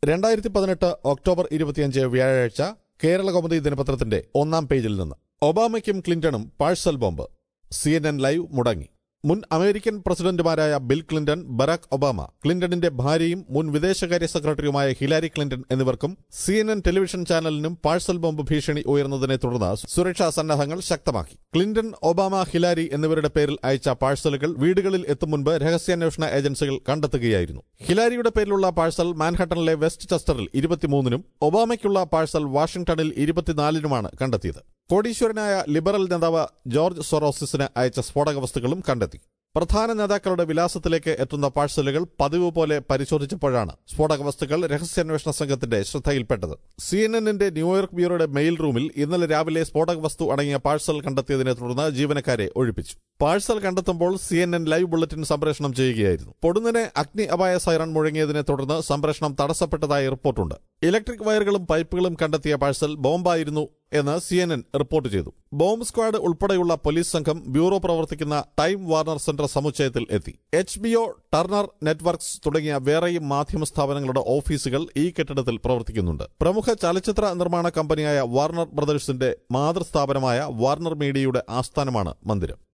രണ്ടായിരത്തി പതിനെട്ട് ഒക്ടോബർ ഇരുപത്തിയഞ്ച് വ്യാഴാഴ്ച കേരള കൗമുദി ദിനപത്രത്തിന്റെ ഒന്നാം പേജിൽ നിന്ന് ഒബാമയ്ക്കും ക്ലിന്റണും parcel bomb C N N live മുടങ്ങി മുൻ അമേരിക്കൻ പ്രസിഡന്റുമാരായ ബിൽ ക്ലിന്റൺ ബറാക് ഒബാമ ക്ലിന്റണിന്റെ ഭാര്യയും മുൻ വിദേശകാര്യ സെക്രട്ടറിയുമായ ഹിലാരി ക്ലിന്റൺ എന്നിവർക്കും സി എൻ എൻ ടെലിവിഷൻ ചാനലിനും പാഴ്സൽ ബോംബ് ഭീഷണി ഉയർന്നതിനെ തുടർന്ന് സുരക്ഷാ സന്നാഹങ്ങൾ ശക്തമാക്കി ക്ലിന്റൺ ഒബാമ ഹിലാരി എന്നിവരുടെ പേരിൽ അയച്ച പാഴ്സലുകൾ വീടുകളിൽ എത്തും മുൻപ് രഹസ്യാന്വേഷണ ഏജൻസികൾ കണ്ടെത്തുകയായിരുന്നു ഹിലാരിയുടെ പേരിലുള്ള പാഴ്സൽ മാൻഹട്ടണിലെ വെസ്റ്റ് ചെസ്റ്ററിൽ ഇരുപത്തിമൂന്നിനും ഒബാമയ്ക്കുള്ള പാഴ്സൽ വാഷിംഗ്ടണിൽ ഇരുപത്തിനാലിനുമാണ് കണ്ടെത്തിയത് കോടീശ്വരനായ ലിബറൽ നേതാവ് ജോർജ് സൊറോസിസിന് അയച്ച സ്ഫോടക വസ്തുക്കളും കണ്ടെത്തി പ്രധാന നേതാക്കളുടെ വിലാസത്തിലേക്ക് എത്തുന്ന പാഴ്സലുകൾ പതിവ് പോലെ പരിശോധിച്ചപ്പോഴാണ് സ്ഫോടക വസ്തുക്കൾ രഹസ്യാന്വേഷണ സംഘത്തിന്റെ ശ്രദ്ധയിൽപ്പെട്ടത് സി എൻ എന്നിന്റെ ന്യൂയോർക്ക് ബ്യൂറോയുടെ മെയിൽ റൂമിൽ ഇന്നലെ രാവിലെ സ്ഫോടക വസ്തു അടങ്ങിയ പാഴ്സൽ കണ്ടെത്തിയതിനെ തുടർന്ന് ജീവനക്കാരെ ഒഴിപ്പിച്ചു പാഴ്സൽ കണ്ടെത്തുമ്പോൾ C N N live bulletin സംപ്രേഷണം ചെയ്യുകയായിരുന്നു പൊടുന്നനെ അഗ്നി അപായ സൈറൺ മുഴങ്ങിയതിനെ തുടർന്ന് സംപ്രേഷണം തടസ്സപ്പെട്ടതായി റിപ്പോർട്ടുണ്ട് ഇലക്ട്രിക് വയറുകളും പൈപ്പുകളും കണ്ടെത്തിയ പാഴ്സൽ ബോംബായിരുന്നു എന്ന് സി എൻ എൻ റിപ്പോർട്ട് ചെയ്തു ബോംബ് സ്ക്വാഡ് ഉൾപ്പെടെയുള്ള പോലീസ് സംഘം ബ്യൂറോ പ്രവർത്തിക്കുന്ന ടൈം വാർണർ സെന്റർ സമുച്ചയത്തിൽ എത്തി H B O Turner networks തുടങ്ങിയ വേറെയും മാധ്യമ സ്ഥാപനങ്ങളുടെ ഓഫീസുകൾ ഈ കെട്ടിടത്തിൽ പ്രവർത്തിക്കുന്നുണ്ട് പ്രമുഖ ചലച്ചിത്ര നിർമ്മാണ കമ്പനിയായ വാർണർ ബ്രദേഴ്സിന്റെ മാതൃസ്ഥാപനമായ വാർണർ മീഡിയയുടെ ആസ്ഥാനമാണ് മന്ദിരം